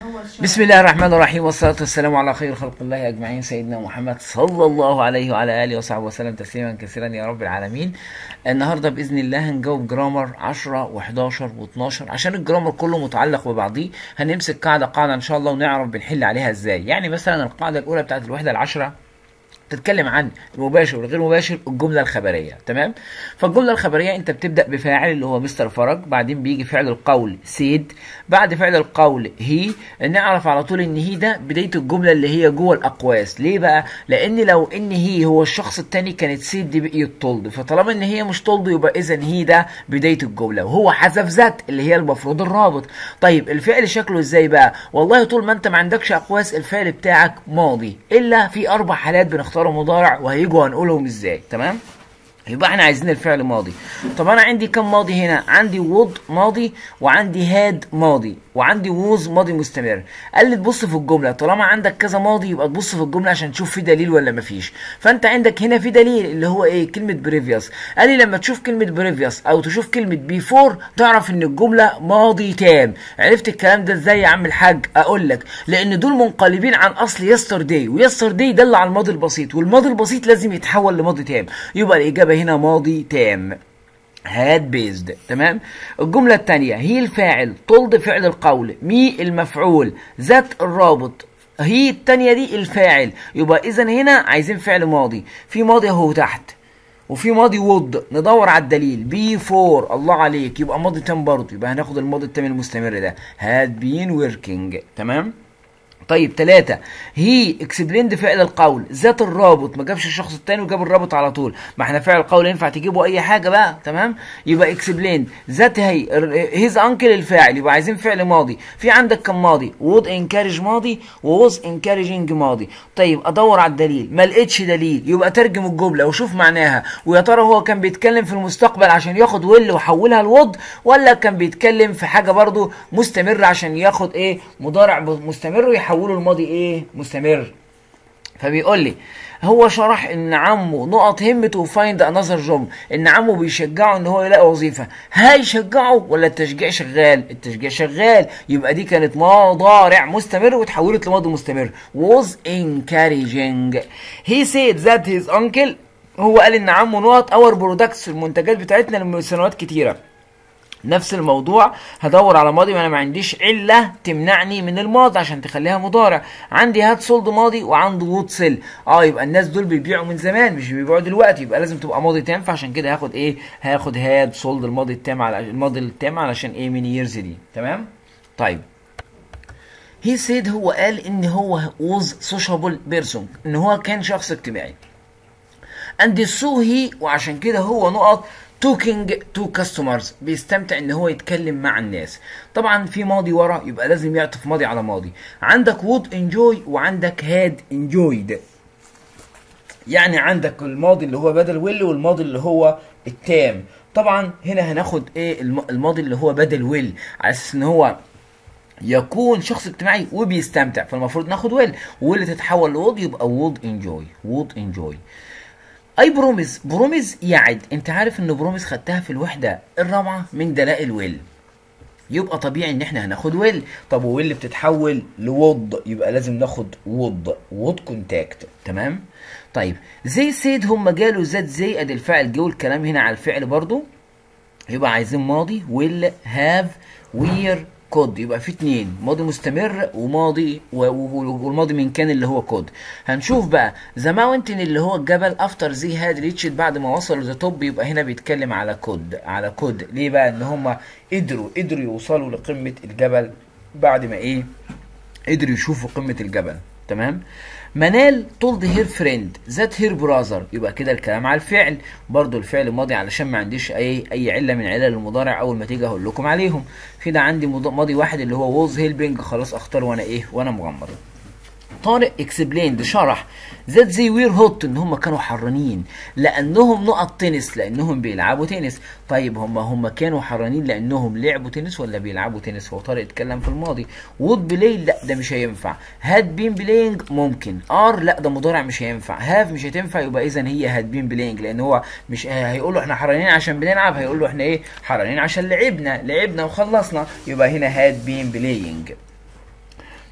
بسم الله الرحمن الرحيم والصلاة والسلام على خير خلق الله أجمعين سيدنا محمد صلى الله عليه وعلى آله وصحبه وسلم تسليما كثيرا يا رب العالمين النهاردة بإذن الله هنجاوب جرامر 10 و11 و12 عشان الجرامر كله متعلق ببعضيه هنمسك قاعدة قاعدة إن شاء الله ونعرف بنحل عليها إزاي يعني مثلا القاعدة الأولى بتاعت الوحدة العشرة تتكلم عن المباشر والغير مباشر الجمله الخبريه تمام فالجمله الخبريه انت بتبدا بفاعل اللي هو مستر فرج بعدين بيجي فعل القول سيد بعد فعل القول هي نعرف على طول ان هي ده بدايه الجمله اللي هي جوه الاقواس ليه بقى لان لو ان هي هو الشخص التاني كانت سيد دي بقيت طلد فطالما ان هي مش طلد يبقى اذا هي ده بدايه الجمله وهو حذف ذات اللي هي المفروض الرابط طيب الفعل شكله ازاي بقى والله طول ما انت ما عندكش اقواس الفعل بتاعك ماضي الا في اربع حالات بنختار اختاروا مضارع وهيجوا هنقولهم ازاي تمام يبقى احنا عايزين الفعل ماضي طب انا عندي كم ماضي هنا عندي وود ماضي وعندي هاد ماضي وعندي ووز ماضي مستمر قال لي تبص في الجمله طالما عندك كذا ماضي يبقى تبص في الجمله عشان تشوف في دليل ولا مفيش فانت عندك هنا في دليل اللي هو ايه كلمه بريفيوس قال لي لما تشوف كلمه بريفيوس او تشوف كلمه بيفور تعرف ان الجمله ماضي تام عرفت الكلام ده ازاي يا عم الحاج اقول لك لان دول منقلبين عن اصل يسترداي ويسترداي دل على الماضي البسيط والماضي البسيط لازم يتحول لماضي تام يبقى الاجابه هنا ماضي تام هاد بيزد تمام الجملة الثانية هي الفاعل طلد فعل القول مي المفعول ذات الرابط هي الثانية دي الفاعل يبقى إذا هنا عايزين فعل ماضي في ماضي أهو تحت وفي ماضي وود ندور على الدليل بي فور الله عليك يبقى ماضي تام برضه يبقى هناخد الماضي التام المستمر ده هاد بين وركينج تمام طيب ثلاثة هي اكسبليند فعل القول ذات الرابط ما جابش الشخص التاني وجاب الرابط على طول ما احنا فعل القول ينفع تجيبه اي حاجة بقى تمام يبقى اكسبليند ذات هي هيز انكل الفاعل يبقى عايزين فعل ماضي في عندك كم ماضي وود انكارج ماضي ووز انكارجنج ماضي طيب ادور على الدليل ما لقيتش دليل يبقى ترجم الجملة وشوف معناها ويا ترى هو كان بيتكلم في المستقبل عشان ياخد ويل ويحولها لود ولا كان بيتكلم في حاجة برضه مستمرة عشان ياخد ايه مضارع مستمر ويحول يحولوا الماضي ايه مستمر فبيقول لي هو شرح ان عمه نقط همته فايند انذر جوب ان عمه بيشجعه ان هو يلاقي وظيفه هيشجعه ولا التشجيع شغال التشجيع شغال يبقى دي كانت مضارع مستمر وتحولت لماضي مستمر was encouraging he said that his uncle هو قال ان عمه نقط اور برودكتس المنتجات بتاعتنا لسنوات كتيره نفس الموضوع هدور على ماضي وانا ما عنديش عله تمنعني من الماضي عشان تخليها مضارع عندي هات سولد ماضي وعنده وود سيل اه يبقى الناس دول بيبيعوا من زمان مش بيبيعوا دلوقتي يبقى لازم تبقى ماضي تام فعشان كده هاخد ايه هاخد هاد سولد الماضي التام على الماضي التام علشان ايه من ييرز دي تمام طيب هي سيد هو قال ان هو ووز سوشابل بيرسون ان هو كان شخص اجتماعي اند سو هي وعشان كده هو نقط توكينج تو كاستمرز بيستمتع ان هو يتكلم مع الناس طبعا في ماضي ورا يبقى لازم يعطف ماضي على ماضي عندك وود انجوي وعندك هاد انجويد يعني عندك الماضي اللي هو بدل ويل والماضي اللي هو التام طبعا هنا هناخد ايه الماضي اللي هو بدل ويل على اساس ان هو يكون شخص اجتماعي وبيستمتع فالمفروض ناخد ويل واللي تتحول لوود يبقى وود انجوي وود انجوي اي بروميز بروميز يعد انت عارف ان بروميز خدتها في الوحده الرابعه من دلائل ويل يبقى طبيعي ان احنا هناخد ويل طب ويل بتتحول لوض يبقى لازم ناخد وض وض كونتاكت تمام طيب زي سيد هم جالوا زاد زي ادي الفاعل جه الكلام هنا على الفعل برضو يبقى عايزين ماضي ويل هاف وير كود يبقى في اتنين ماضي مستمر وماضي والماضي من كان اللي هو كود هنشوف بقى ذا ماونتن اللي هو الجبل افتر زي هاد ريتشد بعد ما وصلوا ذا توب يبقى هنا بيتكلم على كود على كود ليه بقى ان هم قدروا قدروا يوصلوا لقمه الجبل بعد ما ايه قدروا يشوفوا قمه الجبل تمام منال told her friend that her brother يبقى كده الكلام على الفعل برضو الفعل ماضي علشان ما عنديش اي اي عله من علل المضارع اول ما تيجي هقول لكم عليهم كده عندي ماضي واحد اللي هو was helping خلاص اختار وانا ايه وانا مغمض طارق اكسبليند شرح ذات زي وير هوت ان هم كانوا حرانين لانهم نقط تنس لانهم بيلعبوا تنس طيب هم هم كانوا حرانين لانهم لعبوا تنس ولا بيلعبوا تنس هو طارق اتكلم في الماضي وود بلاي لا ده مش هينفع هاد بين بلاينج ممكن ار لا ده مضارع مش هينفع هاف مش هتنفع يبقى اذا هي هاد بين بلاينج لان هو مش هيقول له احنا حرانين عشان بنلعب هيقول له احنا ايه حرانين عشان لعبنا لعبنا وخلصنا يبقى هنا هاد بين بلاينج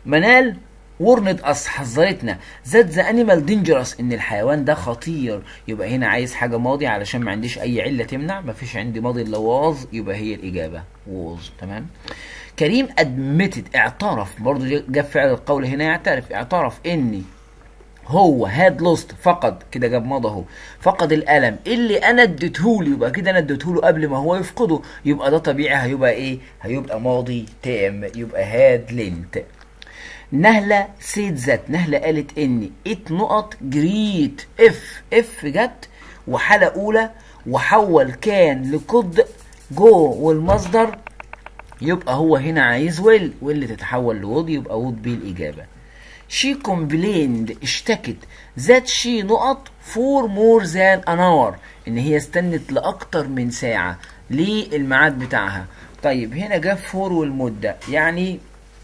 منال ورند اس حذرتنا ذات ذا انيمال دينجرس ان الحيوان ده خطير يبقى هنا عايز حاجه ماضي علشان ما عنديش اي عله تمنع ما فيش عندي ماضي الا واز يبقى هي الاجابه ووز تمام كريم ادمتد اعترف برضه جاب فعل القول هنا يعترف اعترف اني هو هاد لوست فقد كده جاب ماضي اهو فقد الالم اللي انا اديتهوله يبقى كده انا اديتهوله قبل ما هو يفقده يبقى ده طبيعي هيبقى ايه هيبقى ماضي تام يبقى هاد لينت نهلة سيد ذات نهلة قالت اني ات نقط جريت اف اف جت وحالة اولى وحول كان لكود جو والمصدر يبقى هو هنا عايز ويل واللي تتحول لود يبقى وود بيه الاجابة she complained اشتكت that she نقط for more than an hour ان هي استنت لاكتر من ساعة للميعاد بتاعها طيب هنا جاب فور والمدة يعني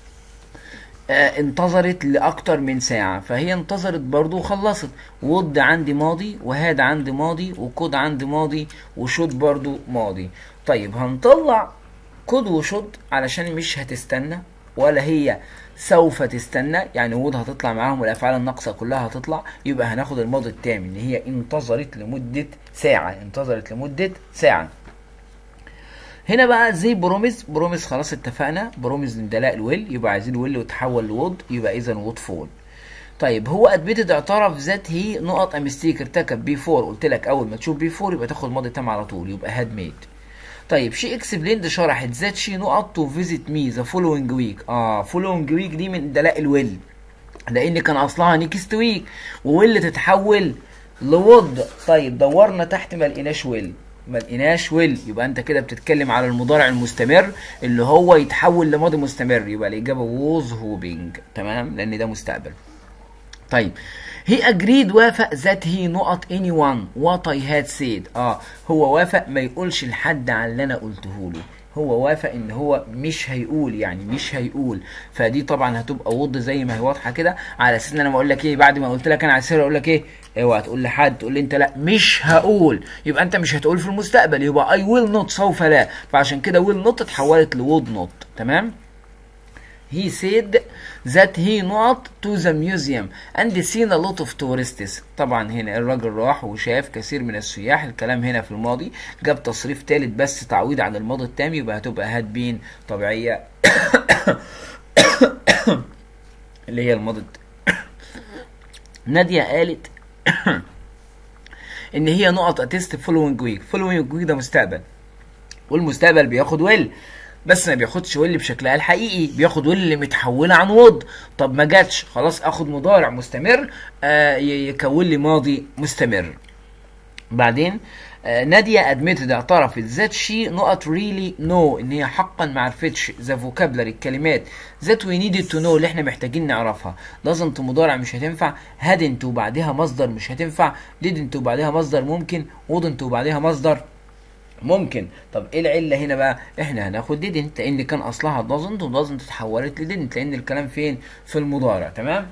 آه انتظرت لأكتر من ساعة فهي انتظرت برضو وخلصت وود عندي ماضي وهاد عندي ماضي وكود عندي ماضي وشود برضو ماضي طيب هنطلع كود وشود علشان مش هتستنى ولا هي سوف تستنى يعني وود هتطلع معاهم والافعال الناقصه كلها هتطلع يبقى هناخد الماضي التام ان هي انتظرت لمده ساعه انتظرت لمده ساعه هنا بقى زي بروميز بروميز خلاص اتفقنا بروميز من دلاء الويل يبقى عايزين ويل وتحول لوود يبقى اذا وود فول طيب هو ادميتد اعترف ذات هي نقط امستيك ارتكب بي 4 قلت لك اول ما تشوف بي 4 يبقى تاخد ماضي تام على طول يبقى هاد ميد طيب شي اكسبليند شرحت ذات شي نقط تو فيزيت مي ذا فولوينج ويك اه فولوينج ويك دي من دلاء الويل لان كان اصلها نيكست ويك وويل تتحول لود طيب دورنا تحت ما لقيناش ويل ما لقيناش ويل يبقى انت كده بتتكلم على المضارع المستمر اللي هو يتحول لماضي مستمر يبقى الاجابه ووز هوبينج تمام لان ده مستقبل طيب هي اجريد وافق ذات هي نقط اني وان وات اي هاد سيد اه هو وافق ما يقولش لحد على اللي انا قلته له هو وافق ان هو مش هيقول يعني مش هيقول فدي طبعا هتبقى وض زي ما هي واضحه كده على اساس ان انا بقول لك ايه بعد ما قلت لك انا على السر اقول لك ايه اوعى تقول لحد تقول لي انت لا مش هقول يبقى انت مش هتقول في المستقبل يبقى اي ويل نوت سوف لا فعشان كده ويل نوت اتحولت لوود نوت تمام he said that he not to the museum and seen a lot of tourists طبعا هنا الراجل راح وشاف كثير من السياح الكلام هنا في الماضي جاب تصريف ثالث بس تعويض عن الماضي التام يبقى هتبقى هاد بين طبيعية اللي هي الماضي نادية قالت ان هي نقط اتست فولوينج ويك فولوينج ويك ده مستقبل والمستقبل بياخد ويل بس ما بياخدش ويل بشكلها الحقيقي بياخد ويل اللي متحوله عن وود طب ما جاتش خلاص اخد مضارع مستمر آه يكون لي ماضي مستمر بعدين آه نادية ادمتد اعترفت ذات شي نقط ريلي نو ان هي حقا ما عرفتش ذا فوكابلري الكلمات ذات وي نيدد تو نو اللي احنا محتاجين نعرفها لازم مضارع مش هتنفع هادنت وبعدها مصدر مش هتنفع ديدنت وبعدها مصدر ممكن وودنت وبعدها مصدر ممكن طب ايه العله هنا بقى احنا هناخد didn't لان كان اصلها doesn't و doesn't اتحولت ل didn't لان الكلام فين في المضارع تمام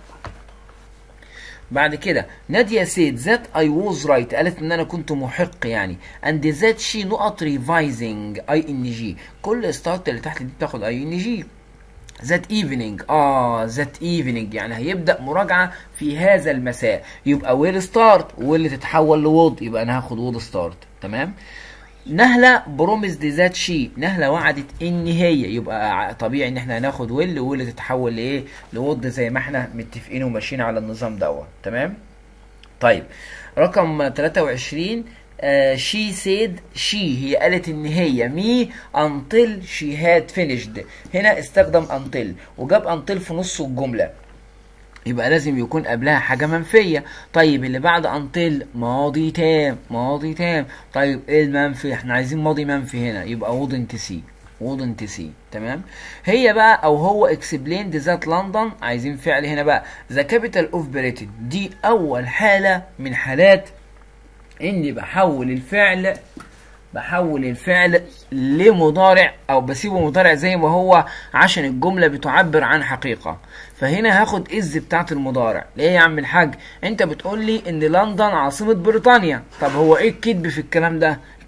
بعد كده نادية said that I was right قالت ان انا كنت محق يعني and that she نقط revising ing كل start اللي تحت دي بتاخد ing ذات ايفنينج اه ذات ايفنينج يعني هيبدا مراجعه في هذا المساء يبقى ويل ستارت واللي تتحول لوود يبقى انا هاخد وود ستارت تمام نهلة بروميسد ذات شي نهلة وعدت ان هي يبقى طبيعي ان احنا هناخد ويل واللي تتحول لايه لود زي ما احنا متفقين وماشيين على النظام دوت تمام طيب رقم 23 شي سيد شي هي قالت ان هي مي انتل شي هاد فينيشد هنا استخدم انتل وجاب انتل في نص الجمله يبقى لازم يكون قبلها حاجة منفية طيب اللي بعد انتل ماضي تام ماضي تام طيب ايه المنفي احنا عايزين ماضي منفي هنا يبقى wouldn't see wouldn't see تمام هي بقى او هو اكسبليند ذات لندن عايزين فعل هنا بقى ذا كابيتال اوف بريتن دي اول حالة من حالات اني بحول الفعل بحول الفعل لمضارع او بسيبه مضارع زي ما هو عشان الجملة بتعبر عن حقيقة فهنا هاخد از بتاعت المضارع ليه يا عم الحاج انت بتقول لي ان لندن عاصمة بريطانيا طب هو ايه الكذب في الكلام ده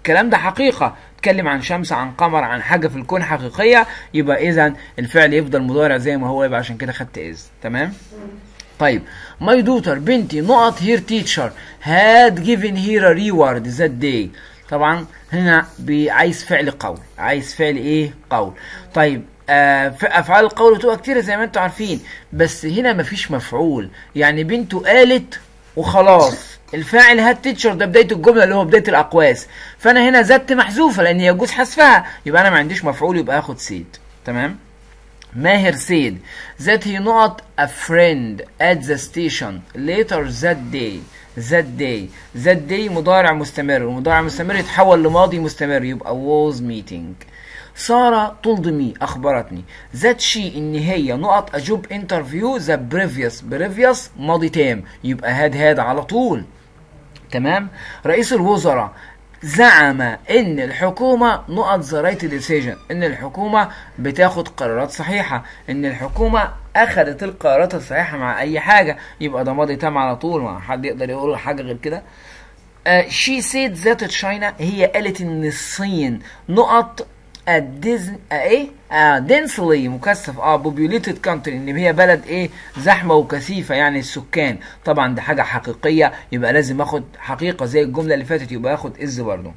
الكلام ده حقيقه اتكلم عن شمس عن قمر عن حاجه في الكون حقيقيه يبقى اذا الفعل يفضل مضارع زي ما هو يبقى عشان كده خدت از تمام طيب ماي دوتر بنتي نقط هير تيتشر هاد جيفن هير ريورد ذات داي طبعا هنا عايز فعل قول عايز فعل ايه قول طيب آه افعال القول بتبقى كتير زي ما انتم عارفين بس هنا مفيش مفعول يعني بنته قالت وخلاص الفاعل هات تيتشر ده بدايه الجمله اللي هو بدايه الاقواس فانا هنا ذات محذوفه لان يجوز حذفها يبقى انا ما عنديش مفعول يبقى اخد سيد تمام ماهر said that he not a friend at the station later that day that day that day مضارع مستمر والمضارع مستمر يتحول لماضي مستمر يبقى was meeting سارة told me أخبرتني that she إن هي نقط a job interview the previous previous ماضي تام يبقى هاد هاد على طول تمام رئيس الوزراء زعم ان الحكومه نقط ذا رايت ديسيجن ان الحكومه بتاخد قرارات صحيحه ان الحكومه اخذت القرارات الصحيحه مع اي حاجه يبقى ده ماضي تام على طول ما حد يقدر يقول حاجه غير كده شي سيد ذات تشاينا هي قالت ان الصين نقط الديزن ايه آه دنسلي مكثف اه بوبيوليتد كانتري ان هي بلد ايه زحمه وكثيفه يعني السكان طبعا دي حاجه حقيقيه يبقى لازم اخد حقيقه زي الجمله اللي فاتت يبقى اخد از برضه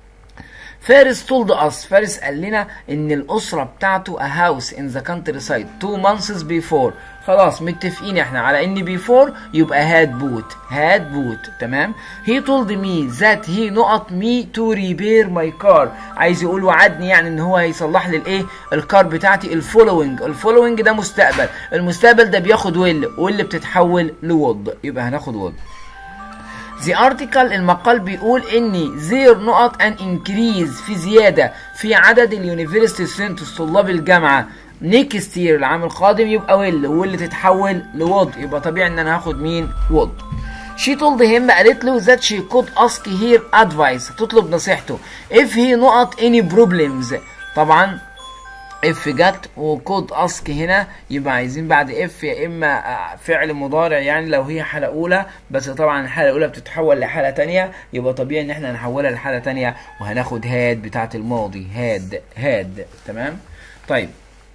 فارس told us فارس قال لنا ان الاسره بتاعته a house in the countryside two months before خلاص متفقين احنا على ان before يبقى had boot had boot تمام he told me that he نقط me to repair my car عايز يقول وعدني يعني ان هو هيصلح لي الايه الكار بتاعتي الفولوينج الفولوينج ده مستقبل المستقبل ده بياخد ويل واللي بتتحول لود يبقى هناخد وود The article المقال بيقول ان there نقط an increase في زيادة في عدد اليونيفرسيتي ستودنتس طلاب الجامعة next year العام القادم يبقى ويل واللي تتحول لوود يبقى طبيعي ان انا هاخد مين وود She told him قالت له that she could ask her advice تطلب نصيحته if he نقط any problems طبعا اف جت وكود اسك هنا يبقى عايزين بعد اف يا اما فعل مضارع يعني لو هي حاله اولى بس طبعا الحاله الاولى بتتحول لحاله تانية يبقى طبيعي ان احنا نحولها لحاله تانية وهناخد هاد بتاعه الماضي هاد هاد تمام طيب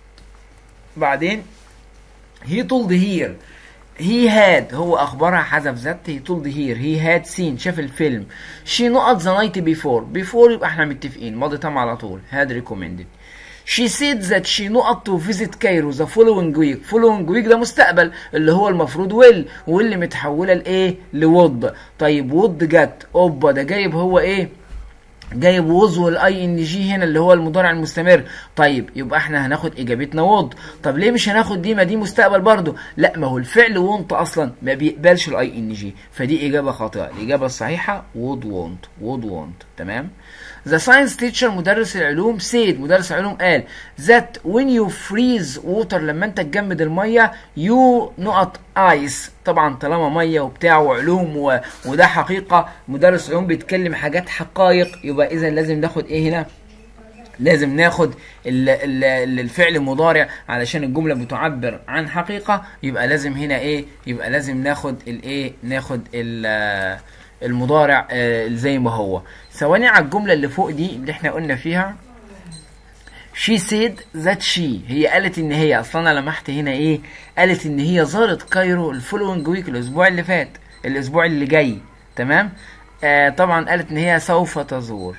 بعدين he told here he had هو اخبارها حذف ذات he told here he had seen شاف الفيلم she نقط the night before before يبقى احنا متفقين ماضي تام على طول had recommended She said that she نقط to visit Cairo the following week following week ده مستقبل اللي هو المفروض will واللي متحولة لإيه لود طيب وود جت اوبا ده جايب هو إيه جايب ووز والاي ان جي هنا اللي هو المضارع المستمر طيب يبقى احنا هناخد اجابتنا وود طب ليه مش هناخد دي ما دي مستقبل برضو لا ما هو الفعل وونت اصلا ما بيقبلش الاي ان جي فدي اجابه خاطئه الاجابه الصحيحه وود وونت وود وونت تمام ذا ساينس تيتشر مدرس العلوم سيد مدرس العلوم قال ذات وين يو فريز ووتر لما انت تجمد الميه يو نقط ايس طبعا طالما ميه وبتاع وعلوم و... وده حقيقه مدرس علوم بيتكلم حاجات حقائق يبقى اذا لازم ناخد ايه هنا لازم ناخد ال ال الفعل مضارع علشان الجمله بتعبر عن حقيقه يبقى لازم هنا ايه يبقى لازم ناخد الايه ناخد ال المضارع زي ما هو ثواني على الجملة اللي فوق دي اللي احنا قلنا فيها she said that she هي قالت ان هي اصلا انا لمحت هنا ايه قالت ان هي زارت كايرو الفولوينج ويك الاسبوع اللي فات الاسبوع اللي جاي تمام آه طبعا قالت ان هي سوف تزور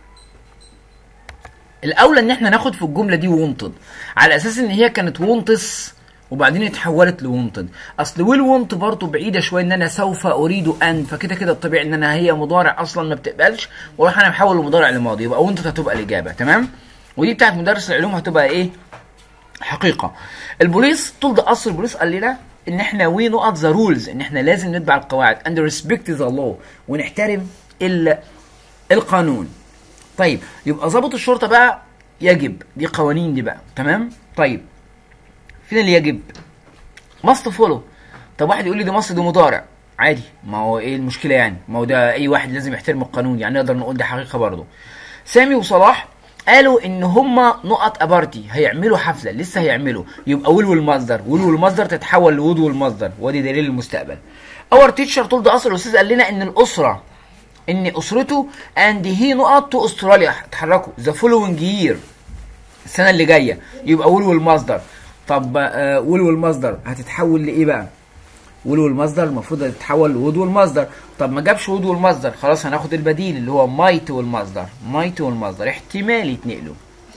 الاولى ان احنا ناخد في الجمله دي وونتد على اساس ان هي كانت وونتس وبعدين اتحولت لونتد اصل ويل وونت برضه بعيده شويه ان انا سوف اريد ان فكده كده الطبيعي ان انا هي مضارع اصلا ما بتقبلش واروح انا محول المضارع لماضي يبقى وونتد هتبقى الاجابه تمام ودي بتاعت مدرس العلوم هتبقى ايه حقيقه البوليس طول ده اصل البوليس قال لنا ان احنا وي نقط ذا رولز ان احنا لازم نتبع القواعد اند ريسبكت ذا لو ونحترم ال القانون طيب يبقى ضابط الشرطه بقى يجب دي قوانين دي بقى تمام طيب فين اللي يجب ماست فولو طب واحد يقول لي ده ماست ده مضارع عادي ما هو ايه المشكله يعني ما هو ده اي واحد لازم يحترم القانون يعني نقدر نقول ده حقيقه برضه سامي وصلاح قالوا ان هما نقط ابارتي هيعملوا حفله لسه هيعملوا يبقى ويل والمصدر ويل والمصدر تتحول لود والمصدر وادي دليل المستقبل اور تيتشر طول ده اصل الاستاذ قال لنا ان الاسره ان اسرته اند هي نقط تو استراليا اتحركوا ذا فولوينج يير السنه اللي جايه يبقى ويل والمصدر طب آه ويل والمصدر هتتحول لايه بقى ويل والمصدر المفروض تتحول لوود والمصدر طب ما جابش وود والمصدر خلاص هناخد البديل اللي هو مايت والمصدر مايت والمصدر احتمال يتنقلوا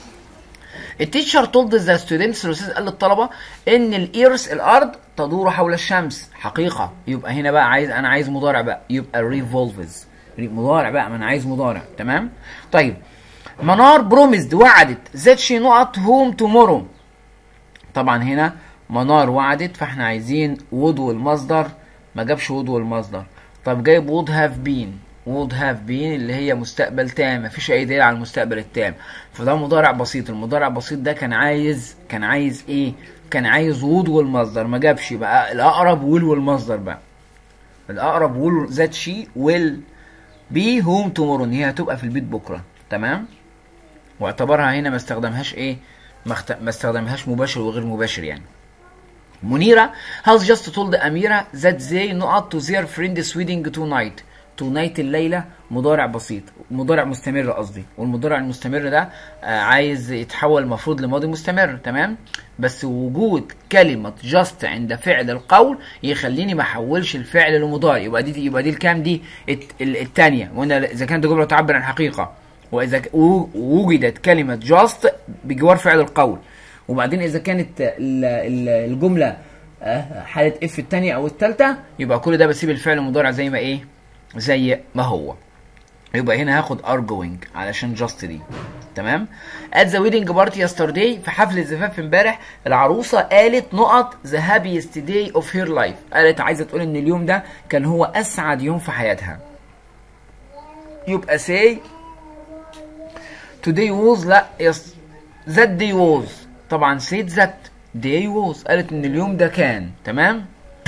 التيتشر تولد ذا ستودنتس الاستاذ قال للطلبه ان الايرث الارض تدور حول الشمس حقيقه يبقى هنا بقى عايز انا عايز مضارع بقى يبقى ريفولفز مضارع بقى ما انا عايز مضارع تمام طيب منار بروميزد وعدت ذات شي نقط هوم تومورو طبعا هنا منار وعدت فاحنا عايزين وود والمصدر ما جابش وود والمصدر طب جايب وود هاف بين وود هاف بين اللي هي مستقبل تام مفيش اي دليل على المستقبل التام فده مضارع بسيط المضارع البسيط ده كان عايز كان عايز ايه كان عايز وود والمصدر ما جابش بقى الاقرب ويل والمصدر بقى الاقرب ويل ذات شي ويل بي هوم تومورو ان هي هتبقى في البيت بكره تمام واعتبرها هنا ما استخدمهاش ايه ما, اخت... ما استخدمهاش مباشر وغير مباشر يعني منيرة has just told أميرة that they not to their friend's wedding tonight tonight الليلة مضارع بسيط مضارع مستمر قصدي والمضارع المستمر ده آه عايز يتحول المفروض لماضي مستمر تمام بس وجود كلمة just عند فعل القول يخليني ما احولش الفعل لمضارع يبقى دي يبقى دي الكام دي الثانية وهنا اذا كانت جملة تعبر عن حقيقة واذا وجدت كلمة just بجوار فعل القول وبعدين اذا كانت الجمله حاله اف الثانيه او الثالثه يبقى كل ده بسيب الفعل المضارع زي ما ايه زي ما هو يبقى هنا هاخد arguing علشان just دي تمام at the wedding party yesterday في حفل الزفاف امبارح العروسه قالت نقط the happiest day of her life قالت عايزه تقول ان اليوم ده كان هو اسعد يوم في حياتها يبقى say today was لا يس that day was طبعا said that day was قالت ان اليوم ده كان تمام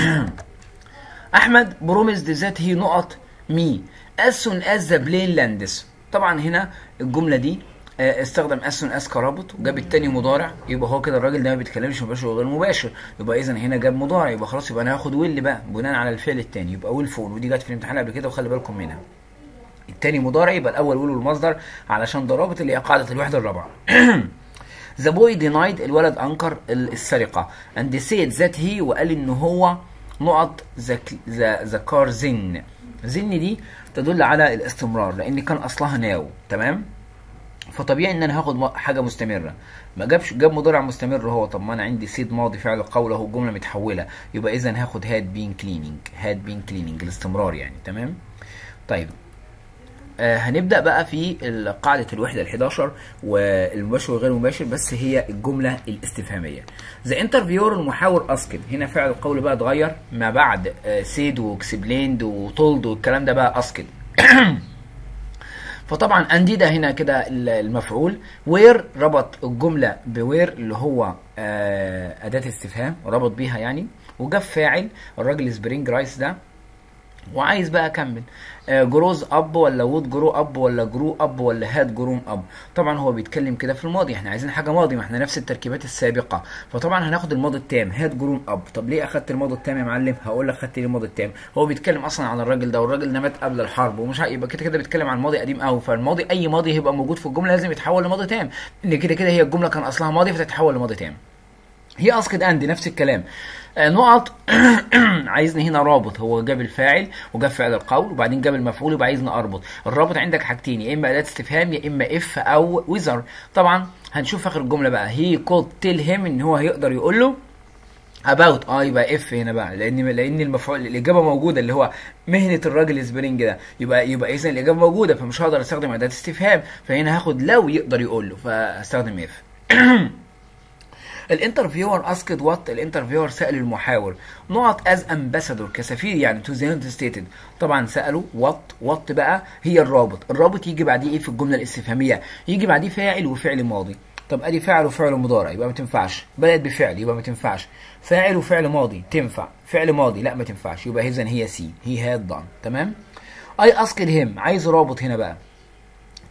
احمد بروميزد ذات هي نقط مي as soon as the plane lands طبعا هنا الجمله دي استخدم as soon as كرابط وجاب التاني مضارع يبقى هو كده الراجل ده ما بيتكلمش مباشر وغير مباشر يبقى اذا هنا جاب مضارع يبقى خلاص يبقى انا هاخد ويل بقى بناء على الفعل التاني يبقى ويل فول ودي جت في الامتحان قبل كده وخلي بالكم منها التاني مضارع يبقى الاول ويل والمصدر علشان ده رابط اللي هي قاعده الوحده الرابعه ذا بوي دينايد الولد انكر السرقه اند سيد ذات هي وقال ان هو نقط ذا ذا كار زن زن دي تدل على الاستمرار لان كان اصلها ناو تمام فطبيعي ان انا هاخد حاجه مستمره ما جابش جاب مضارع مستمر هو طب ما انا عندي سيد ماضي فعل قول اهو الجمله متحوله يبقى اذا هاخد هاد بين كليننج هاد بين كليننج الاستمرار يعني تمام طيب آه هنبدا بقى في قاعده الوحده ال 11 والمباشر والغير مباشر بس هي الجمله الاستفهاميه ذا انترفيور المحاور اسكت هنا فعل القول بقى اتغير ما بعد آه سيد واكسبليند وتولد والكلام ده بقى اسكت فطبعا انديدا هنا كده المفعول وير ربط الجمله بوير اللي هو آه اداه استفهام ربط بيها يعني وجاب فاعل الراجل سبرينج رايس ده وعايز بقى اكمل آه جروز اب ولا وود جرو اب ولا جرو اب ولا هاد جروم اب طبعا هو بيتكلم كده في الماضي احنا عايزين حاجه ماضي ما احنا نفس التركيبات السابقه فطبعا هناخد الماضي التام هاد جروم اب طب ليه اخدت الماضي التام يا معلم هقول لك خدت ليه الماضي التام هو بيتكلم اصلا عن الراجل ده والراجل ده مات قبل الحرب ومش يبقى كده كده بيتكلم عن ماضي قديم قوي فالماضي اي ماضي هيبقى موجود في الجمله لازم يتحول لماضي تام ان كده كده هي الجمله كان اصلها ماضي فتتحول لماضي تام هي اسكت اند نفس الكلام آه نقط عايزني هنا رابط هو جاب الفاعل وجاب فعل القول وبعدين جاب المفعول يبقى عايزني اربط الرابط عندك حاجتين يا اما اداه استفهام يا اما اف او ويزر طبعا هنشوف اخر الجمله بقى هي كود تيل هيم ان هو هيقدر يقول له about اه يبقى اف هنا بقى لان لان المفعول الاجابه موجوده اللي هو مهنه الراجل سبرينج ده يبقى يبقى اذا الاجابه موجوده فمش هقدر استخدم اداه استفهام فهنا هاخد لو يقدر يقول له فاستخدم اف الانترفيور اسكت وات الانترفيور سال المحاور نقط از امباسادور كسفير يعني تو ذا ستيتد طبعا سالوا وات وات بقى هي الرابط الرابط يجي بعديه ايه في الجمله الاستفهاميه يجي بعديه فاعل وفعل ماضي طب ادي فاعل وفعل مضارع يبقى ما تنفعش بدات بفعل يبقى ما تنفعش فاعل وفعل ماضي تنفع فعل ماضي لا ما تنفعش يبقى اذا هي سي هي هاد دان تمام اي اسكت هيم عايز رابط هنا بقى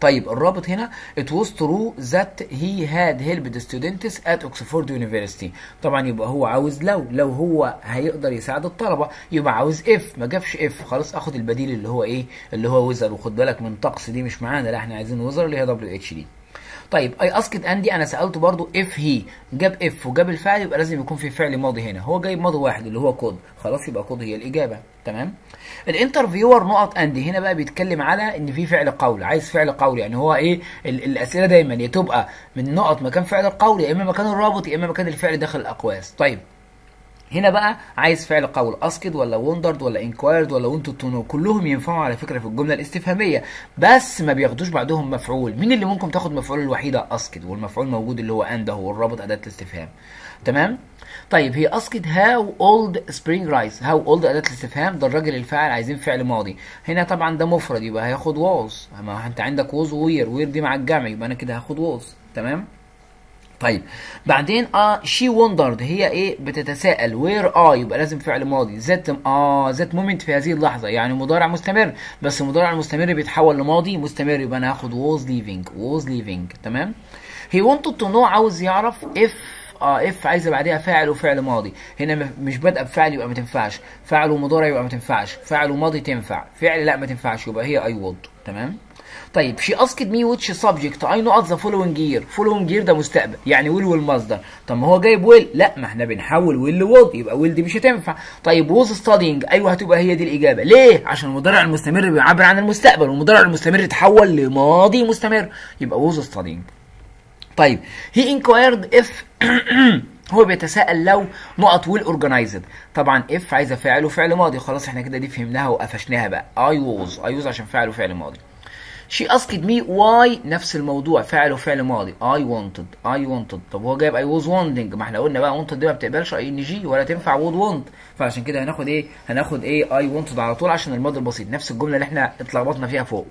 طيب الرابط هنا it was true that he had helped students at Oxford University طبعا يبقى هو عاوز لو لو هو هيقدر يساعد الطلبة يبقى عاوز if ما جابش if خلاص اخد البديل اللي هو ايه اللي هو ويزر وخد بالك من طقس دي مش معانا لا احنا عايزين ويزر اللي هي دبليو اتش دي طيب اي اسكت اندي انا سالته برضو اف هي جاب اف وجاب الفعل يبقى لازم يكون في فعل ماضي هنا هو جايب ماضي واحد اللي هو كود خلاص يبقى كود هي الاجابه تمام الانترفيور نقط اندي هنا بقى بيتكلم على ان في فعل قول عايز فعل قول يعني هو ايه ال- الاسئله دايما يا تبقى من نقط مكان فعل القول يا اما مكان الرابط يا اما مكان الفعل داخل الاقواس طيب هنا بقى عايز فعل قول اسكد ولا وندرد ولا انكوايرد ولا وانتو تو نو كلهم ينفعوا على فكره في الجمله الاستفهاميه بس ما بياخدوش بعدهم مفعول مين اللي ممكن تاخد مفعول الوحيده اسكد والمفعول موجود اللي هو اند هو الرابط اداه الاستفهام تمام طيب هي اسكد هاو اولد سبرينج رايز هاو اولد اداه الاستفهام ده الراجل الفاعل عايزين فعل ماضي هنا طبعا ده مفرد يبقى هياخد واز ما انت عندك ووز وير وير دي مع الجمع يبقى انا كده هاخد واز تمام طيب بعدين اه شي وندرد هي ايه بتتساءل وير اه يبقى لازم فعل ماضي ذات اه ذات مومنت في هذه اللحظه يعني مضارع مستمر بس المضارع المستمر بيتحول لماضي مستمر يبقى انا هاخد was leaving was leaving تمام he wanted to know عاوز يعرف if اه اف عايزه بعديها فاعل وفعل ماضي هنا م- مش بادئه بفعل يبقى ما تنفعش فعل ومضارع يبقى ما تنفعش فعل وماضي تنفع فعل لا ما تنفعش يبقى هي اي وود تمام طيب she asked me which subject I know at the following year following year ده مستقبل يعني will والمصدر طب ما هو جايب will لا ما احنا بنحول will لwould يبقى will دي مش هتنفع طيب was studying ايوه هتبقى هي دي الاجابه ليه عشان المضارع المستمر بيعبر عن المستقبل والمضارع المستمر اتحول لماضي مستمر يبقى was studying طيب he inquired if هو بيتساءل لو نقط ويل اورجنايزد طبعا اف عايزه فاعل وفعل ماضي خلاص احنا كده دي فهمناها وقفشناها بقى اي ووز اي ووز عشان فاعل وفعل ماضي She asked me why نفس الموضوع فاعل وفعل ماضي I wanted I wanted طب هو جايب I was wanting ما احنا قلنا بقى wanted دي ما بتقبلش اي ان جي ولا تنفع would want فعشان كده هناخد ايه هناخد ايه I wanted على طول عشان الماضي البسيط نفس الجمله اللي احنا اتلخبطنا فيها فوق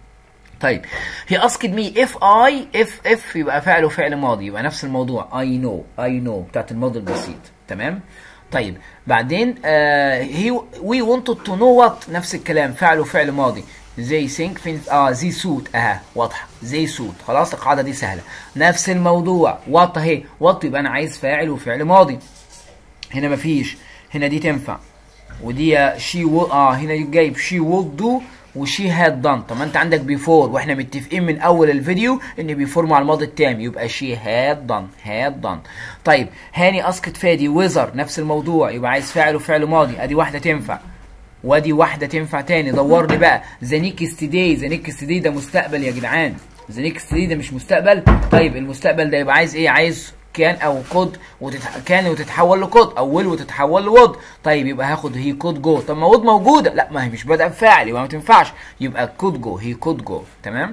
طيب he asked me if I if if يبقى فعل وفعل ماضي يبقى نفس الموضوع I know I know بتاعت الماضي البسيط تمام طيب بعدين آه he we wanted to know what نفس الكلام فعل وفعل ماضي they think فين اه زي سوت اها واضحه زي سوت خلاص القاعده دي سهله نفس الموضوع وات اهي وات يبقى انا عايز فاعل وفعل ماضي هنا مفيش هنا دي تنفع ودي شي و... اه هنا جايب شي would do وشي هاد دان طب ما انت عندك بيفور واحنا متفقين من اول الفيديو ان بيفور مع الماضي التام يبقى شي هاد دان هاد دان طيب هاني اسكت فادي ويزر نفس الموضوع يبقى عايز فاعل وفعل ماضي ادي واحده تنفع وادي واحده تنفع تاني دور لي بقى ذا نيكست داي ذا نيكست داي ده مستقبل يا جدعان ذا نيكست داي ده مش مستقبل طيب المستقبل ده يبقى عايز ايه عايز كان او كود وتتح... كان وتتحول لكود او ويل وتتحول لود طيب يبقى هاخد هي كود جو طب ما وود موجوده لا ما هي مش بادئه بفاعل يبقى ما تنفعش يبقى كود جو هي كود جو تمام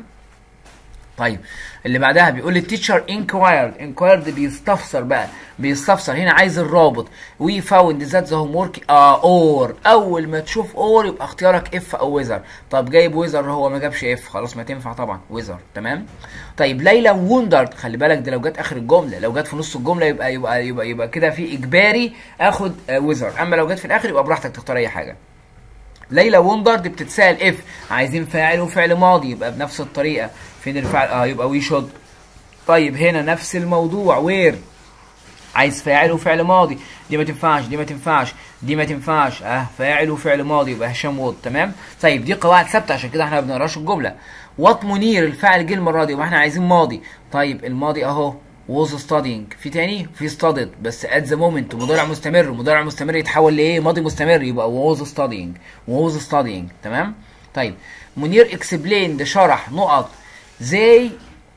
طيب اللي بعدها بيقول لي التيتشر انكوايرد انكوايرد بيستفسر بقى بيستفسر هنا عايز الرابط وي فاوند ذات ذا هوم ورك اور اول ما تشوف اور يبقى اختيارك اف او ويزر طب جايب ويزر هو ما جابش اف خلاص ما تنفع طبعا ويزر تمام طيب ليلى وندرد خلي بالك ده لو جت اخر الجمله لو جت في نص الجمله يبقى يبقى يبقى, يبقى كده في اجباري اخد ويزر اما لو جت في الاخر يبقى براحتك تختار اي حاجه ليلى وندرد بتتسال اف عايزين فاعل وفعل ماضي يبقى بنفس الطريقه فين الفعل اه يبقى وي شود طيب هنا نفس الموضوع وير عايز فاعل وفعل ماضي دي ما تنفعش دي ما تنفعش دي ما تنفعش اه فاعل وفعل ماضي يبقى هشام وود تمام طيب دي قواعد ثابته عشان كده احنا ما بنقراش الجمله وات منير الفاعل جه المره دي يبقى احنا عايزين ماضي طيب الماضي اهو was studying في تاني في studied بس at the moment مضارع مستمر مضارع مستمر يتحول لايه ماضي مستمر يبقى was studying was studying تمام طيب منير explained شرح نقط زي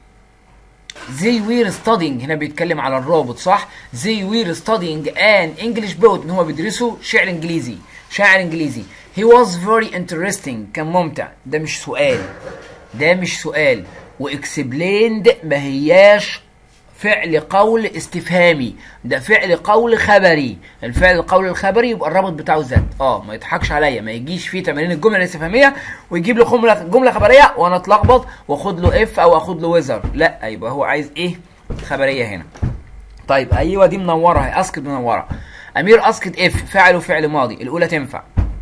they were studying هنا بيتكلم على الرابط صح they were studying an English poet ان هو بيدرسوا شعر انجليزي شاعر انجليزي he was very interesting كان ممتع ده مش سؤال ده مش سؤال واكسبليند ما هياش فعل قول استفهامي ده فعل قول خبري الفعل القول الخبري يبقى الرابط بتاعه ذات اه ما يضحكش عليا ما يجيش فيه تمارين الجمله الاستفهاميه ويجيب لي جمله جمله خبريه وانا اتلخبط واخد له اف او اخد له ويزر لا يبقى هو عايز ايه خبريه هنا طيب ايوه دي منوره هي اسكت منوره امير اسكت اف فاعل وفعل ماضي الاولى تنفع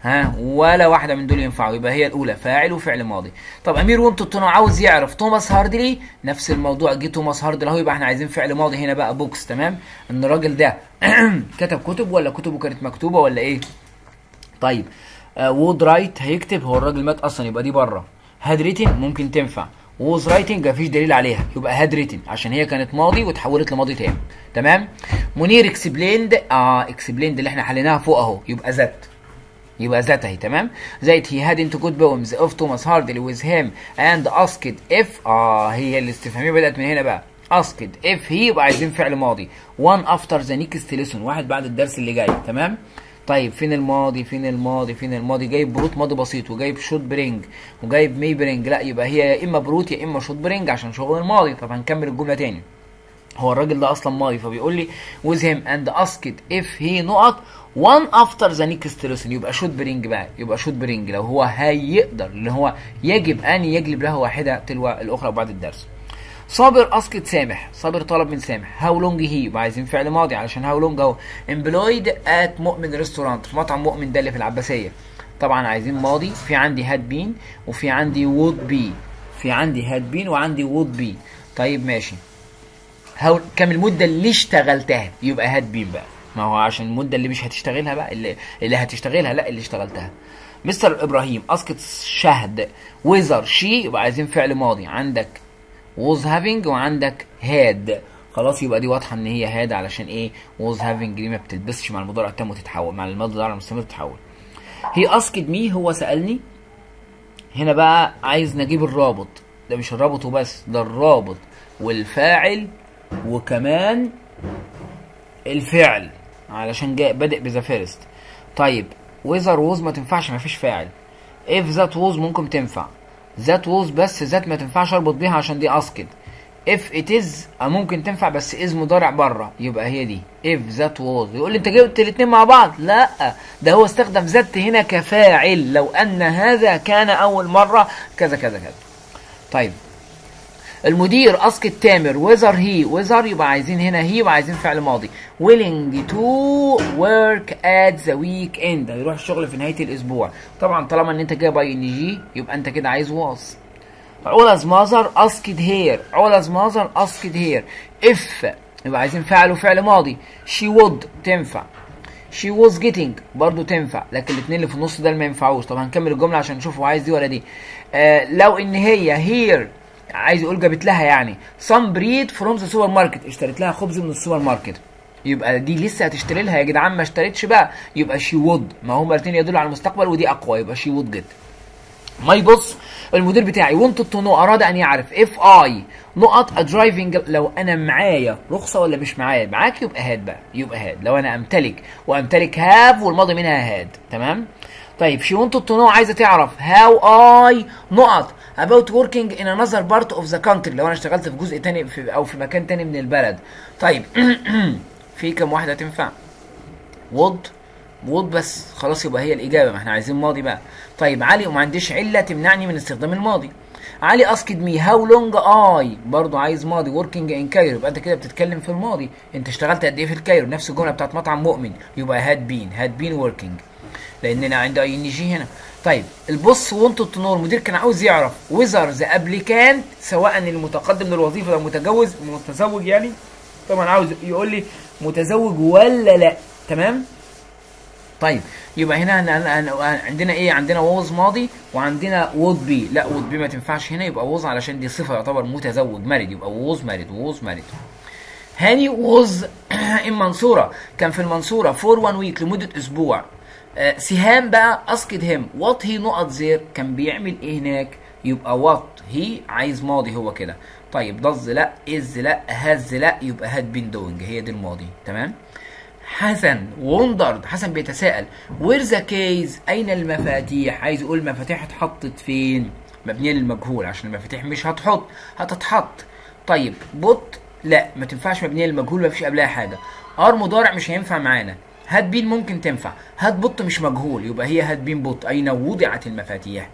ها ولا واحده من دول ينفعوا يبقى هي الاولى فاعل وفعل ماضي طب امير وانتو تونو عاوز يعرف توماس هاردلي نفس الموضوع جه توماس هاردلي اهو يبقى احنا عايزين فعل ماضي هنا بقى بوكس تمام ان الراجل ده كتب كتب ولا كتبه كانت مكتوبه ولا ايه طيب آه وود رايت هيكتب هو الراجل مات اصلا يبقى دي بره هاد ريتن ممكن تنفع ووز رايتنج مفيش دليل عليها يبقى هاد ريتن عشان هي كانت ماضي وتحولت لماضي تاني تمام منير اكسبليند اه اكسبليند اللي احنا حليناها فوق اهو يبقى ذات يبقى ذات اهي تمام زائد he had into good poems of Thomas Hardley with him and asked if اه هي الاستفهاميه بدات من هنا بقى asked if he يبقى عايزين فعل ماضي one after the next lesson واحد بعد الدرس اللي جاي تمام طيب فين الماضي فين الماضي فين الماضي جايب بروت ماضي بسيط وجايب شوت برينج وجايب مي برينج لا يبقى هي يا اما بروت يا اما شوت برينج عشان شغل الماضي طب هنكمل الجمله تاني هو الراجل ده اصلا ماضي فبيقول لي with him and asked if he نقط one after the next lesson يبقى شوت برينج بقى يبقى شوت برينج لو هو هيقدر اللي هو يجب ان يجلب له واحده تلو الاخرى بعد الدرس صابر اسكت سامح صابر طلب من سامح هاو لونج هي يبقى عايزين فعل ماضي علشان هاو لونج اهو امبلويد ات مؤمن ريستورانت في مطعم مؤمن ده اللي في العباسيه طبعا عايزين ماضي في عندي هاد بين وفي عندي وود بي في عندي هاد بين وعندي وود بي طيب ماشي هاو كم المده اللي اشتغلتها يبقى هاد بين بقى ما هو عشان المده اللي مش هتشتغلها بقى اللي, اللي هتشتغلها لا اللي اشتغلتها مستر ابراهيم اسكت شهد ويزر شي يبقى عايزين فعل ماضي عندك was having وعندك had خلاص يبقى دي واضحه ان هي had علشان ايه was having دي ما بتلبسش مع المضارع التام وتتحول مع المضارع المستمر تتحول هي asked me هو سالني هنا بقى عايز نجيب الرابط ده مش الرابط وبس ده الرابط والفاعل وكمان الفعل علشان جاي بادئ بذا فيرست طيب ويزر ووز ما تنفعش ما فيش فاعل اف ذات ووز ممكن تنفع ذات ووز بس ذات ما تنفعش اربط بيها عشان دي اسكد اف ات از ممكن تنفع بس از مضارع بره يبقى هي دي اف ذات ووز يقول لي انت جبت الاثنين مع بعض لا ده هو استخدم ذات هنا كفاعل لو ان هذا كان اول مره كذا كذا كذا طيب المدير اسكت تامر ويزر هي ويزر يبقى عايزين هنا هي يبقى عايزين فعل ماضي willing to work at the weekend هيروح الشغل في نهايه الاسبوع طبعا طالما ان انت جايب اي ان جي يبقى انت كده عايز واص علا's mother asked here علا's mother asked here if يبقى عايزين فعل وفعل ماضي she would تنفع she was getting برضو تنفع لكن الاثنين اللي في النص ده ما ينفعوش طب هنكمل الجمله عشان نشوف هو عايز دي ولا دي آه لو ان هي here عايز يقول جابت لها يعني some bread from the supermarket اشتريت لها خبز من السوبر ماركت يبقى دي لسه هتشتري لها يا جدعان ما اشتريتش بقى يبقى she would ما هما الاثنين يدلوا على المستقبل ودي اقوى يبقى she would get ماي بص المدير بتاعي wanted to know اراد ان يعرف if I نقط a driving لو انا معايا رخصه ولا مش معايا معاك يبقى هاد بقى يبقى هاد لو انا امتلك وامتلك have والماضي منها هاد تمام طيب she wanted to know عايزه تعرف how I نقط about working in another part of the country لو انا اشتغلت في جزء تاني في او في مكان تاني من البلد طيب في كم واحده تنفع would would بس خلاص يبقى هي الاجابه ما احنا عايزين ماضي بقى طيب علي وما عنديش عله تمنعني من استخدام الماضي علي اسكد مي هاو لونج اي برضه عايز ماضي وركينج ان كايرو يبقى انت كده بتتكلم في الماضي انت اشتغلت قد ايه في الكايرو نفس الجمله بتاعت مطعم مؤمن يبقى هاد بين هاد بين وركينج لاننا عند اي ان جي هنا طيب البص وانتو تنور المدير كان عاوز يعرف ويزر ذا ابليكانت سواء المتقدم للوظيفه ده متجوز متزوج يعني طبعا عاوز يقول لي متزوج ولا لا تمام طيب يبقى هنا هن هن عندنا ايه عندنا ووز ماضي وعندنا وود بي لا وود بي ما تنفعش هنا يبقى ووز علشان دي صفه يعتبر متزوج مارد يبقى ووز مارد ووز مارد هاني ووز ان منصوره كان في المنصوره فور وان ويك لمده اسبوع آه سهام بقى اسكت هيم وات هي نقط زير كان بيعمل ايه هناك يبقى وات هي عايز ماضي هو كده طيب ضز لا از لا هز لا يبقى هاد بين دوينج هي دي الماضي تمام حسن وندرد حسن بيتساءل وير ذا كيز اين المفاتيح عايز يقول المفاتيح اتحطت فين مبنيه للمجهول عشان المفاتيح مش هتحط هتتحط طيب بوت لا ما تنفعش مبنيه للمجهول ما فيش قبلها حاجه ار مضارع مش هينفع معانا هات بين ممكن تنفع هات بوت مش مجهول يبقى هي هات بين بوت اين وضعت المفاتيح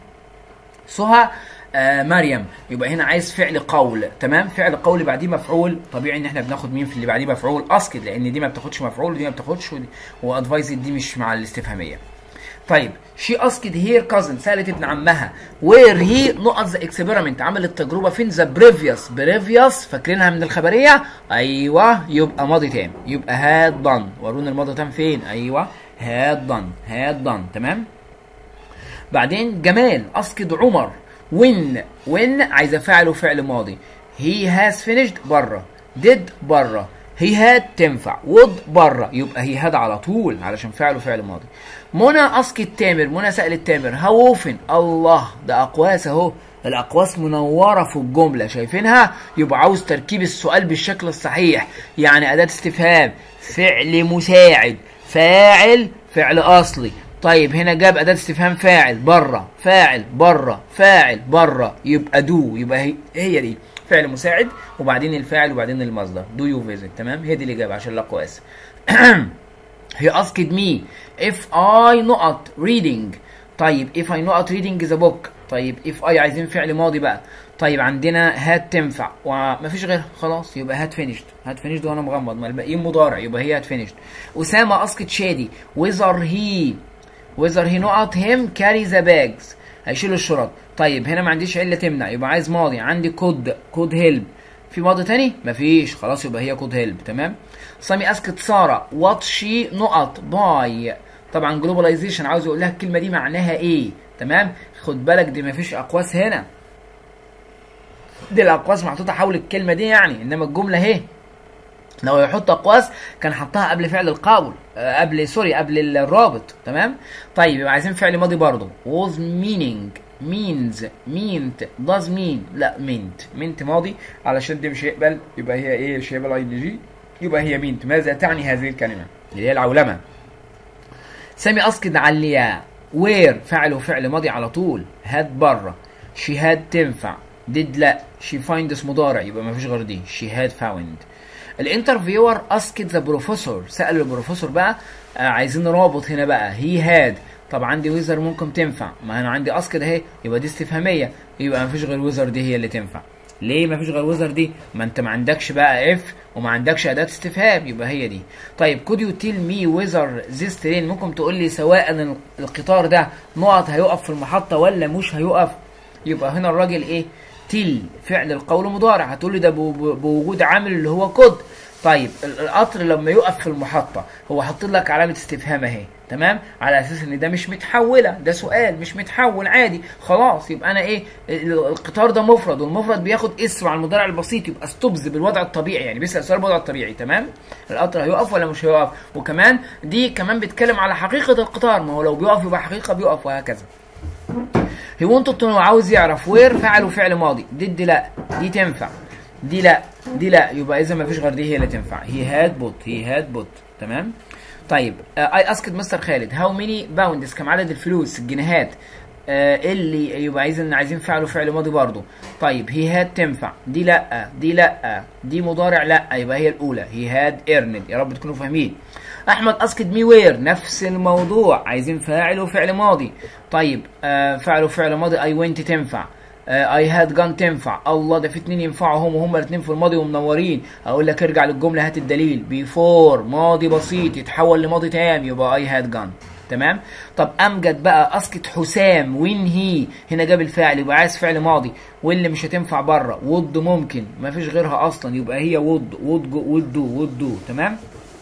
سهى آه مريم يبقى هنا عايز فعل قول تمام فعل قول بعديه مفعول طبيعي ان احنا بناخد مين في اللي بعديه مفعول اسكت لان دي ما بتاخدش مفعول ودي ما بتاخدش وادفايز دي مش مع الاستفهاميه طيب شي اسكد هير كازن سالت ابن عمها وير هي نقط ذا اكسبيرمنت عمل التجربه فين ذا بريفيوس بريفيوس فاكرينها من الخبريه ايوه يبقى ماضي تام يبقى هاد دان ورونا الماضي تام فين ايوه هاد دان هاد دان تمام بعدين جمال اسكد عمر وين وين عايزه فعل وفعل ماضي هي هاز فينيشد بره ديد بره هي هاد تنفع وود بره يبقى هي هاد على طول علشان فعل وفعل ماضي منى اسكت تامر منى سالت تامر هاو اوفن الله ده اقواس اهو الاقواس منوره في الجمله شايفينها يبقى عاوز تركيب السؤال بالشكل الصحيح يعني اداه استفهام فعل مساعد فاعل فعل اصلي طيب هنا جاب اداه استفهام فاعل بره فاعل بره فاعل بره يبقى دو يبقى هي, هي دي فعل مساعد وبعدين الفاعل وبعدين المصدر دو يو فيزيت تمام هي دي الاجابه عشان الاقواس هي asked me if I نقط reading طيب if I نقط reading the book طيب if I عايزين فعل ماضي بقى طيب عندنا هات تنفع ومفيش غيرها خلاص يبقى هات فينيشد هات فينيشد وانا مغمض ما الباقيين مضارع يبقى هي هات فينيشد اسامه اسكت شادي whether he whether he نقط him carry the bags هيشيل الشرط طيب هنا ما عنديش عله تمنع يبقى عايز ماضي عندي كود كود هيلب في ماضي تاني مفيش خلاص يبقى هي كود هيلب تمام سامي اسكت ساره وات شي نقط باي طبعا جلوباليزيشن عاوز يقول لها الكلمه دي معناها ايه تمام خد بالك دي مفيش اقواس هنا دي الاقواس محطوطه حول الكلمه دي يعني انما الجمله اهي لو يحط اقواس كان حطها قبل فعل القول آه، قبل سوري قبل الرابط تمام طيب يبقى عايزين فعل ماضي برضه was meaning means meant does mean لا meant meant ماضي علشان دي مش هيقبل يبقى هي ايه مش هيقبل اي جي يبقى هي meant ماذا تعني هذه الكلمه اللي هي العولمه سامي اسكت عليا وير فعل وفعل ماضي على طول هات بره شي هاد تنفع ديد لا شي فايندس مضارع يبقى ما فيش غير دي شي هاد فاوند الانترفيور اسكت ذا بروفيسور سال البروفيسور بقى آه عايزين رابط هنا بقى هي هاد طب عندي ويزر ممكن تنفع ما انا عندي اسكت اهي يبقى دي استفهاميه يبقى ما فيش غير ويزر دي هي اللي تنفع ليه ما فيش غير ويزر دي ما انت ما عندكش بقى اف وما عندكش اداه استفهام يبقى هي دي طيب كود يو تيل مي ويزر ذيس ترين ممكن تقول لي سواء القطار ده نقط هيقف في المحطه ولا مش هيقف يبقى هنا الراجل ايه تيل فعل القول مضارع هتقول لي ده بوجود عامل اللي هو كود طيب القطر لما يقف في المحطة هو حاطط لك علامة استفهام اهي تمام على اساس ان ده مش متحولة ده سؤال مش متحول عادي خلاص يبقى انا ايه القطار ده مفرد والمفرد بياخد اسم على المضارع البسيط يبقى ستوبز بالوضع الطبيعي يعني بيسأل سؤال بالوضع الطبيعي تمام القطر هيقف ولا مش هيقف وكمان دي كمان بيتكلم على حقيقة القطار ما هو لو بيقف يبقى حقيقة بيقف وهكذا هي wanted to know عاوز يعرف وير فعل وفعل ماضي ضد لا دي تنفع دي لا دي لا يبقى اذا ما فيش غير دي هي اللي تنفع هي هاد بوت هي هاد بوت تمام طيب اي اسكت مستر خالد هاو ميني باوندز كم عدد الفلوس الجنيهات آه اللي يبقى عايزين عايزين فعل وفعل ماضي برضه طيب هي هاد تنفع دي لا دي لا دي مضارع لا يبقى هي الاولى هي هاد ايرند يا رب تكونوا فاهمين احمد اسكت مي وير نفس الموضوع عايزين فاعل وفعل ماضي طيب آه فعل وفعل ماضي اي وينت تنفع اي هاد جان تنفع الله ده في اتنين ينفعوا هم وهم الاثنين في الماضي ومنورين اقول لك ارجع للجمله هات الدليل بيفور ماضي بسيط يتحول لماضي تام يبقى اي هاد جان تمام طب امجد بقى اسكت حسام وين هي هنا جاب الفعل يبقى عايز فعل ماضي واللي مش هتنفع بره وود ممكن ما فيش غيرها اصلا يبقى هي وود وود وود دو وود دو تمام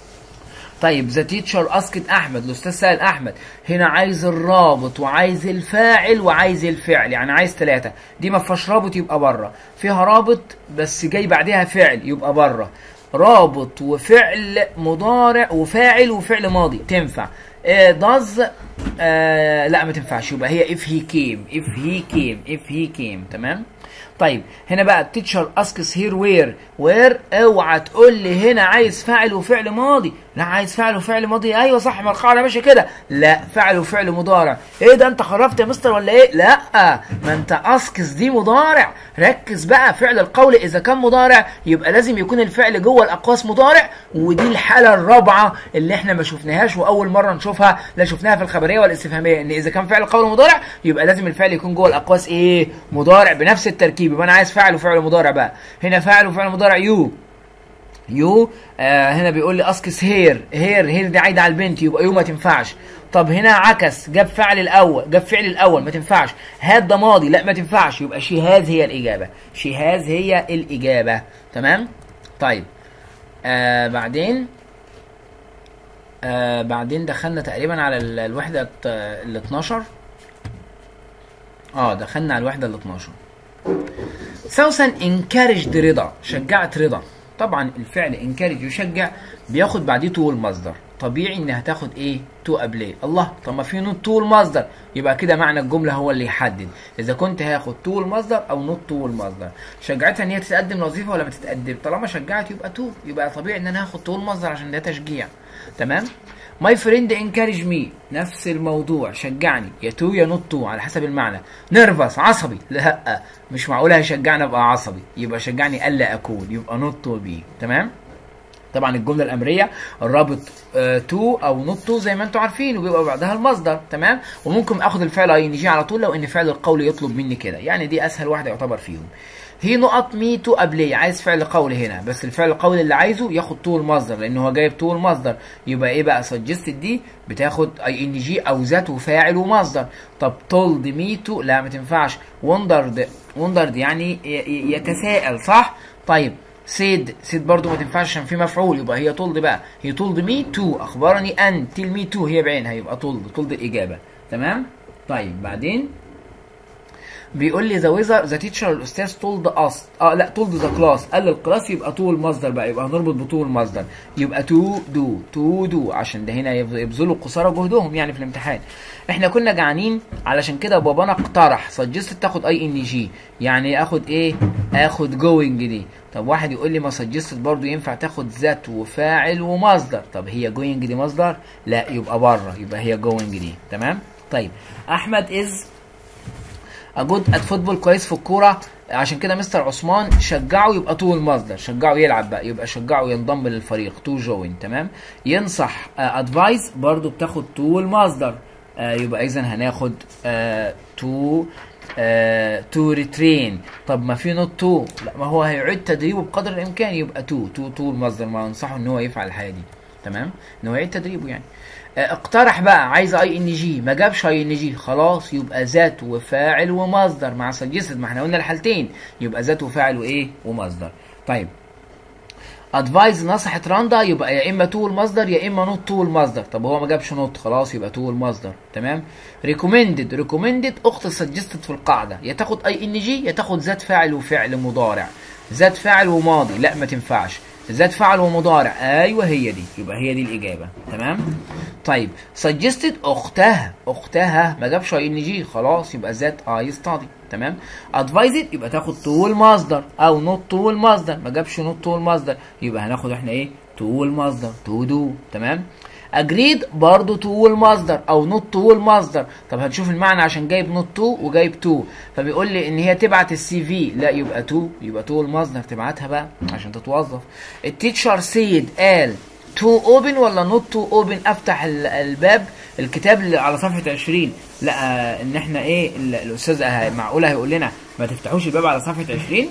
طيب ذا تيتشر اسكت احمد الاستاذ سال احمد هنا عايز الرابط وعايز الفاعل وعايز الفعل يعني عايز ثلاثه دي ما فيهاش رابط يبقى بره فيها رابط بس جاي بعدها فعل يبقى بره رابط وفعل مضارع وفاعل وفعل ماضي تنفع داز آه لا ما تنفعش يبقى هي if he came if he came if he came تمام طيب هنا بقى التيتشر اسكس هير وير وير اوعى تقول لي هنا عايز فاعل وفعل ماضي لا عايز فعل وفعل ماضي ايوه صح ما القاعده ماشيه كده لا فعل وفعل مضارع ايه ده انت خرفت يا مستر ولا ايه لا ما انت اسكس دي مضارع ركز بقى فعل القول اذا كان مضارع يبقى لازم يكون الفعل جوه الاقواس مضارع ودي الحاله الرابعه اللي احنا ما شفناهاش واول مره نشوفها لا شفناها في الخبريه والاستفهاميه ان اذا كان فعل القول مضارع يبقى لازم الفعل يكون جوه الاقواس ايه مضارع بنفس التركيب يبقى انا عايز فعل وفعل مضارع بقى هنا فعل وفعل مضارع يو يو آه هنا بيقول لي اسكس هير هير هير دي عايده على البنت يبقى يو ما تنفعش طب هنا عكس جاب فعل الاول جاب فعل الاول ما تنفعش هاد ده ماضي لا ما تنفعش يبقى شي هاز هي الاجابه شي هاز هي الاجابه تمام طيب آه بعدين آه بعدين دخلنا تقريبا على ال- الوحده ال 12 اه دخلنا على الوحده ال 12 سوسن encouraged رضا شجعت رضا طبعا الفعل encourage يشجع بياخد بعديه تو المصدر طبيعي انها تاخد ايه تو قبليه الله طب ما في نوت تو المصدر يبقى كده معنى الجمله هو اللي يحدد اذا كنت هاخد تو المصدر او نوت تو المصدر شجعتها ان هي تتقدم وظيفه ولا ما تتقدم طالما شجعت يبقى تو يبقى طبيعي ان انا هاخد تو المصدر عشان ده تشجيع تمام ماي فريند انكارج مي نفس الموضوع شجعني يا تو يا نوت تو على حسب المعنى نيرفس عصبي لا مش معقول هيشجعني ابقى عصبي يبقى شجعني الا اكون يبقى نوت تو بي تمام طبعا الجمله الامريه الرابط تو او نوت تو زي ما انتم عارفين وبيبقى بعدها المصدر تمام وممكن اخد الفعل اي ان جي على طول لو ان فعل القول يطلب مني كده يعني دي اسهل واحده يعتبر فيهم هي نقط مي تو قبليه عايز فعل قول هنا بس الفعل القول اللي عايزه ياخد تو المصدر لان هو جايب تو المصدر يبقى ايه بقى سجستد دي بتاخد اي ان جي او ذات وفاعل ومصدر طب تولد مي تو لا ما تنفعش وندرد وندرد يعني ي- ي- يتساءل صح طيب سيد سيد برضو ما تنفعش عشان في مفعول يبقى هي تولد بقى هي تولد مي تو اخبرني ان تيل مي تو هي بعينها يبقى تولد تولد الاجابه تمام طيب بعدين بيقول لي ذا ويزر ذا تيتشر الاستاذ تولد اس اه لا تولد ذا كلاس قال الكلاس يبقى تو المصدر بقى يبقى هنربط بتو المصدر يبقى تو دو تو دو عشان ده هنا يبذ- يبذلوا قصارى جهدهم يعني في الامتحان احنا كنا جعانين علشان كده بابانا اقترح سجست تاخد اي ان جي يعني اخد ايه اخد جوينج دي طب واحد يقول لي ما سجست برضو ينفع تاخد ذات وفاعل ومصدر طب هي جوينج دي مصدر لا يبقى بره يبقى هي جوينج دي تمام طيب احمد از اجود ات فوتبول كويس في الكوره عشان كده مستر عثمان شجعه يبقى تو المصدر شجعه يلعب بقى يبقى شجعه ينضم للفريق تو جوين تمام ينصح ادفايس برضو بتاخد تو المصدر آه يبقى اذا هناخد تو تو ريترين طب ما في نوت تو لا ما هو هيعيد تدريبه بقدر الامكان يبقى تو تو تو المصدر ما انصحه ان هو يفعل الحاجه دي تمام ان هو يعيد تدريبه يعني آه، اقترح بقى عايز اي ان جي ما جابش اي ان جي خلاص يبقى ذات وفاعل ومصدر مع سجست ما احنا قلنا الحالتين يبقى ذات وفاعل وايه ومصدر طيب ادفايز نصحت راندا يبقى يا اما تو المصدر يا اما نوت تو المصدر طب هو ما جابش نوت خلاص يبقى تو المصدر تمام ريكومندد ريكومندد اخت سجستد في القاعده يا تاخد اي ان جي يا تاخد ذات فاعل وفعل مضارع ذات فاعل وماضي لا ما تنفعش ذات فعل ومضارع ايوه هي دي يبقى هي دي الاجابه تمام طيب سجستد اختها اختها ما جابش اي ان جي خلاص يبقى ذات اي ستادي تمام ادفايزد يبقى تاخد تو المصدر او نوت تو المصدر ما جابش نوت تو المصدر يبقى هناخد احنا ايه تو المصدر تو دو تمام اجريد برضو تو المصدر او نوت تو المصدر طب هنشوف المعنى عشان جايب نوت تو وجايب تو فبيقول لي ان هي تبعت السي في لا يبقى تو يبقى تو المصدر تبعتها بقى عشان تتوظف التيتشر سيد قال تو اوبن ولا نوت تو اوبن افتح ال- الباب الكتاب اللي على صفحه 20 لا آه، ان احنا ايه ال- الاستاذ ه- معقوله هيقول لنا ما تفتحوش الباب على صفحه 20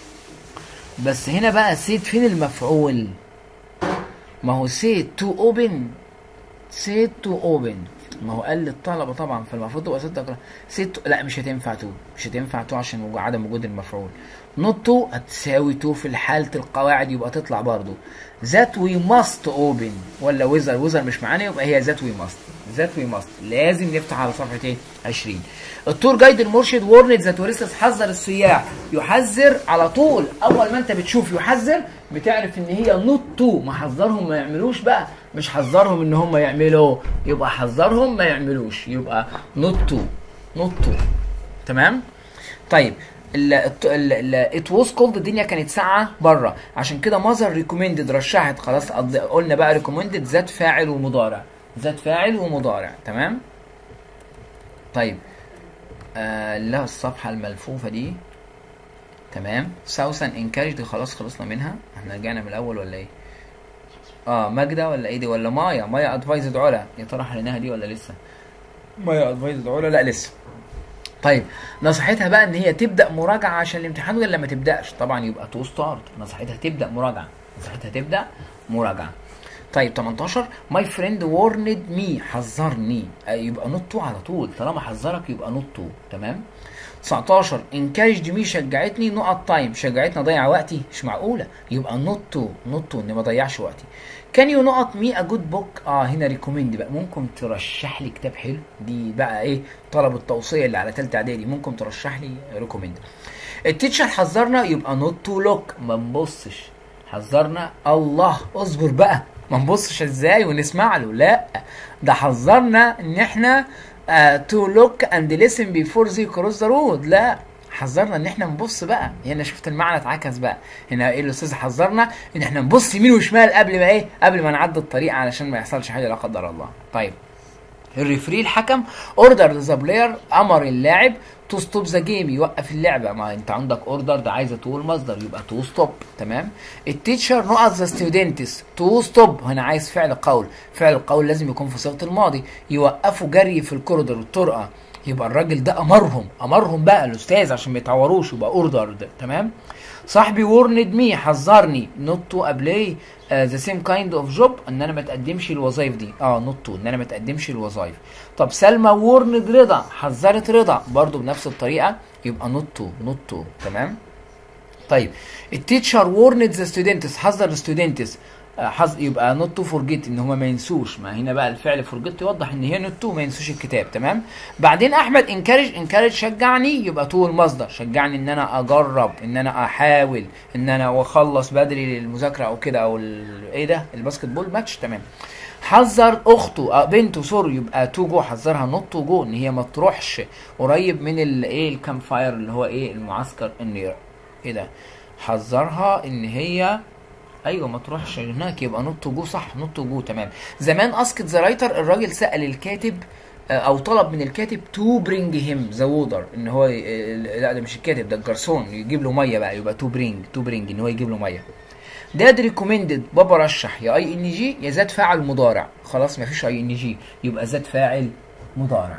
بس هنا بقى سيد فين المفعول ما هو سيد تو اوبن سيد تو اوبن ما هو قال للطلبه طبعا فالمفروض تبقى ست أقرأ. سيد لا مش هتنفع تو مش هتنفع تو عشان وجو- عدم وجود المفعول نوت تو هتساوي تو في حاله القواعد يبقى تطلع برضو ذات وي ماست اوبن ولا ويزر ويزر مش معانا يبقى هي ذات وي ماست ذات وي ماست لازم نفتح على صفحه ايه 20 التور جايد المرشد وورنت ذا تورستس حذر السياح يحذر على طول اول ما انت بتشوف يحذر بتعرف ان هي نوت تو ما حذرهم ما يعملوش بقى مش حذرهم ان هم يعملوا يبقى حذرهم ما يعملوش يبقى نوت تو نوت تو تمام طيب ات واز كولد الدنيا كانت ساقعه بره عشان كده ماذر ريكومندد رشحت خلاص قض- قلنا بقى ريكومندد ذات فاعل ومضارع ذات فاعل ومضارع تمام طيب آه لا الصفحه الملفوفه دي تمام ساوثن انكارج دي خلاص خلصنا منها احنا رجعنا من الاول ولا ايه اه ماجدة ولا ايه دي ولا مايا مايا ادفايزد علا يا ترى حليناها دي ولا لسه مايا ادفايزد علا لا لسه طيب نصيحتها بقى ان هي تبدا مراجعه عشان الامتحان ولا ما تبداش طبعا يبقى تو ستارت نصيحتها تبدا مراجعه ساعتها تبدا مراجعه طيب 18 ماي فريند وورند مي حذرني آه، يبقى نوت تو على طول طالما حذرك يبقى نوت تو تمام 19 انكارجد مي شجعتني نقط تايم شجعتني اضيع وقتي مش معقوله يبقى نوت تو نوت تو اني ما اضيعش وقتي كان يو نقط مي ا جود بوك اه هنا ريكومند بقى ممكن ترشح لي كتاب حلو دي بقى ايه طلب التوصيه اللي على ثالثه اعدادي ممكن ترشح لي ريكومند التيتشر حذرنا يبقى نوت تو لوك ما نبصش حذرنا الله اصبر بقى ما نبصش ازاي ونسمع له لا ده حذرنا ان احنا تو لوك اند ليسن بيفور زي كروس ذا رود لا حذرنا ان احنا نبص بقى هنا شفت المعنى اتعكس بقى هنا ايه الاستاذ حذرنا ان احنا نبص يمين وشمال قبل ما ايه قبل ما نعدي الطريق علشان ما يحصلش حاجه لا قدر الله طيب الريفري الحكم اوردر ذا بلاير امر اللاعب تو ستوب ذا جيم يوقف اللعبه ما انت عندك اوردر ده عايزه تقول مصدر يبقى تو ستوب تمام التيتشر نقط ذا ستودنتس تو ستوب هنا عايز فعل قول فعل القول لازم يكون في صيغه الماضي يوقفوا جري في الكوريدور الطرقه يبقى الراجل ده امرهم امرهم بقى الاستاذ عشان ما يتعوروش يبقى اوردر ده تمام صاحبي ورند مي حذرني نوت تو ابلاي ذا سيم كايند اوف جوب ان انا ما اتقدمش الوظايف دي اه نوت تو ان انا ما اتقدمش الوظايف طب سلمى ورند رضا حذرت رضا برضو بنفس الطريقه يبقى نوت تو نوت تو تمام طيب التيتشر وورند ذا ستودنتس حذر الستودنتس حظ يبقى نوت تو فورجيت ان هما ما ينسوش ما هنا بقى الفعل فورجيت يوضح ان هي نوت تو ما ينسوش الكتاب تمام بعدين احمد انكارج انكارج شجعني يبقى تو المصدر شجعني ان انا اجرب ان انا احاول ان انا اخلص بدري للمذاكره او كده او ال- ايه ده الباسكت بول ماتش تمام حذر اخته آه بنته سوري يبقى تو جو حذرها نوت تو جو ان هي ما تروحش قريب من الايه الكامب فاير اللي هو ايه المعسكر النير ايه ده حذرها ان هي ايوه ما تروحش هناك يبقى نوت جو صح نوت جو تمام زمان اسكت ذا رايتر الراجل سال الكاتب آه، او طلب من الكاتب تو برينج هيم ذا وودر ان هو ي- آه، لا ده مش الكاتب ده الجرسون يجيب له ميه بقى يبقى تو برينج تو برينج ان هو يجيب له ميه داد ريكومندد بابا رشح يا اي ان جي يا زاد فاعل مضارع خلاص ما فيش اي ان جي يبقى زاد فاعل مضارع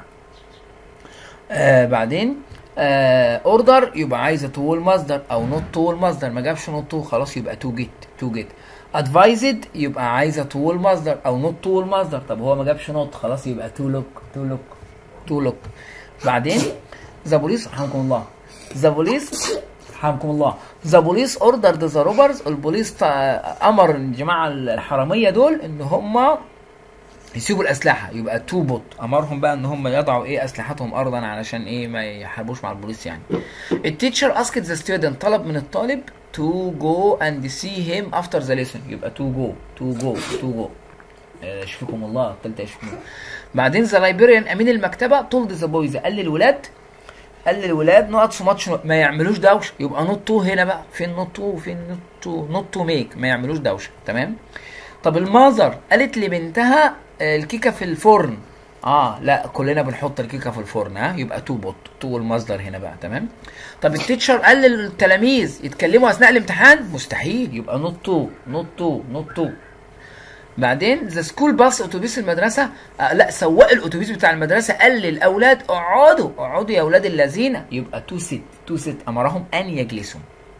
آه بعدين اوردر يبقى عايزه طول مصدر او نوت طول مصدر ما جابش نوت تو خلاص يبقى تو جيت تو جيت ادفايزد يبقى عايزه طول مصدر او نوت طول مصدر طب هو ما جابش نوت خلاص يبقى تو لوك تو لوك تو لوك بعدين ذا بوليس رحمكم الله ذا بوليس رحمكم الله ذا بوليس اوردر ذا روبرز البوليس تا- امر الجماعه الحراميه دول ان هم يسيبوا الاسلحه يبقى تو بوت امرهم بقى ان هم يضعوا ايه اسلحتهم ارضا علشان ايه ما يحاربوش مع البوليس يعني التيتشر اسكت ذا ستودنت طلب من الطالب تو جو اند سي هيم افتر ذا ليسون يبقى تو جو تو جو تو جو يشفيكم الله التالتة يشفيكم بعدين ذا لايبريان امين المكتبه تولد ذا بويز قال للولاد قال للولاد نقط في ماتش ما يعملوش دوشه يبقى نوت تو هنا بقى فين نوت تو فين نوت تو نوت تو ميك ما يعملوش دوشه تمام طب الماذر قالت لبنتها آه، الكيكه في الفرن اه لا كلنا بنحط الكيكه في الفرن ها يبقى تو بوت تو المصدر هنا بقى تمام طب التيتشر قال للتلاميذ يتكلموا اثناء الامتحان مستحيل يبقى نوت تو نوت تو نوت تو بعدين ذا سكول باص اتوبيس المدرسه آه لا سواق الاتوبيس بتاع المدرسه قال للاولاد اقعدوا اقعدوا يا اولاد الذين يبقى تو ست تو ست امرهم ان يجلسوا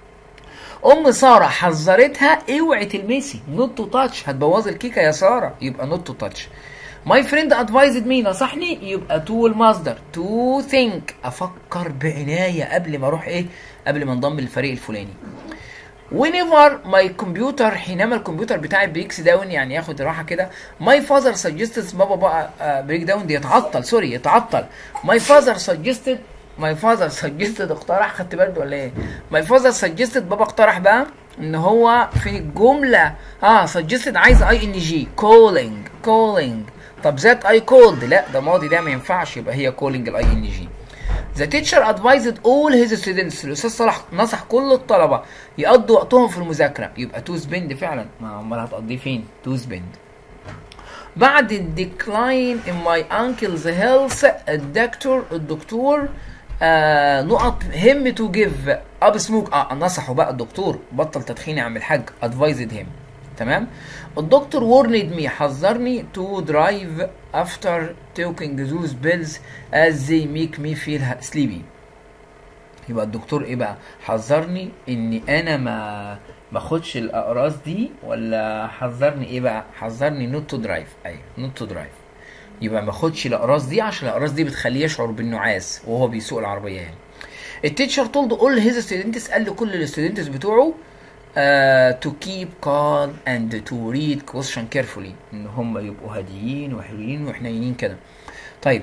ام ساره حذرتها اوعي تلمسي نوت تو تاتش هتبوظي الكيكه يا ساره يبقى نوت تو تاتش ماي فريند ادفايزد مي نصحني يبقى تو المصدر تو ثينك افكر بعنايه قبل ما اروح ايه قبل ما انضم للفريق الفلاني whenever my computer حينما الكمبيوتر بتاعي بريكس داون يعني ياخد راحه كده my father suggested بابا بقى بريك داون دي يتعطل سوري يتعطل my father suggested my father suggested اقترح خدت بالك ولا ايه my father suggested بابا اقترح بقى ان هو في الجمله اه suggested عايزه اي ان جي calling calling طب ذات اي كولد لا ده ماضي ده ما ينفعش يبقى هي calling الاي ان جي The teacher advised all his students الأستاذ صلاح نصح كل الطلبة يقضوا وقتهم في المذاكرة يبقى تو سبند فعلا ما أمال هتقضيه فين؟ تو سبند بعد الديكلاين in my uncle's health الدكتور الدكتور آه نقط هم تو جيف اب سموك اه نصحه بقى الدكتور بطل تدخين يا عم الحاج advised him تمام الدكتور warned me حذرني to drive after taking those pills as they make me feel sleepy يبقى الدكتور ايه بقى حذرني ان انا ما ما اخدش الاقراص دي ولا حذرني ايه بقى حذرني نوت تو درايف ايوه نوت تو درايف يبقى ما اخدش الاقراص دي عشان الاقراص دي بتخليه يشعر بالنعاس وهو بيسوق العربيه يعني التيتشر تولد اول هيز ستودنتس قال لكل الستودنتس بتوعه تو كيب كالم اند تو ريد كويشن كيرفولي ان هم يبقوا هاديين وحلوين وحنينين كده طيب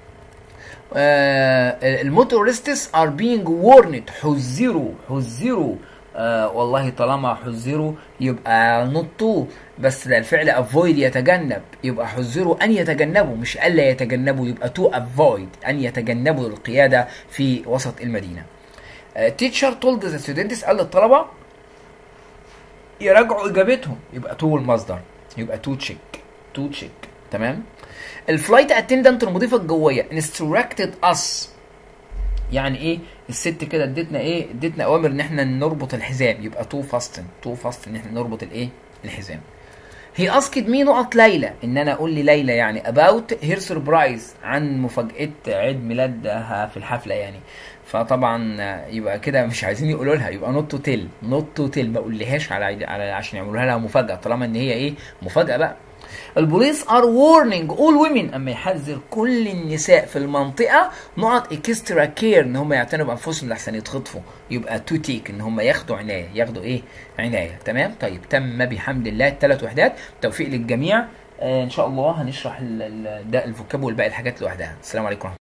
الموتورستس ار بينج وورند حذروا حذروا آه والله طالما حذروا يبقى نطوا بس ده الفعل افويد يتجنب يبقى حذروا ان يتجنبوا مش الا يتجنبوا يبقى تو افويد ان يتجنبوا القياده في وسط المدينه تيتشر تولد ذا ستودنتس قال للطلبه يراجعوا اجابتهم يبقى تو المصدر يبقى تو تشيك تو تشيك تمام الفلايت اتندنت المضيفه الجويه انستراكتد اس يعني ايه الست كده ادتنا ايه ادتنا اوامر ان احنا نربط الحزام يبقى تو فاستن تو فاستن ان احنا نربط الايه الحزام هي اسكت مي نقط ليلى ان انا اقول لي ليلى يعني اباوت هير سربرايز عن مفاجاه عيد ميلادها في الحفله يعني فطبعا يبقى كده مش عايزين يقولوا لها يبقى نوت تو تيل نوت تو تيل ما اقولهاش على على عشان يعملوها لها مفاجاه طالما ان هي ايه مفاجاه بقى البوليس ار وورنينج اول ويمن اما يحذر كل النساء في المنطقه نقط اكسترا كير ان هم يعتنوا بانفسهم لحسن يتخطفوا يبقى تو تيك ان هم ياخدوا عنايه ياخدوا ايه عنايه تمام طيب تم بحمد الله الثلاث وحدات توفيق للجميع آه ان شاء الله هنشرح ال- ال- ده الفوكاب والباقي الحاجات لوحدها السلام عليكم ورحمه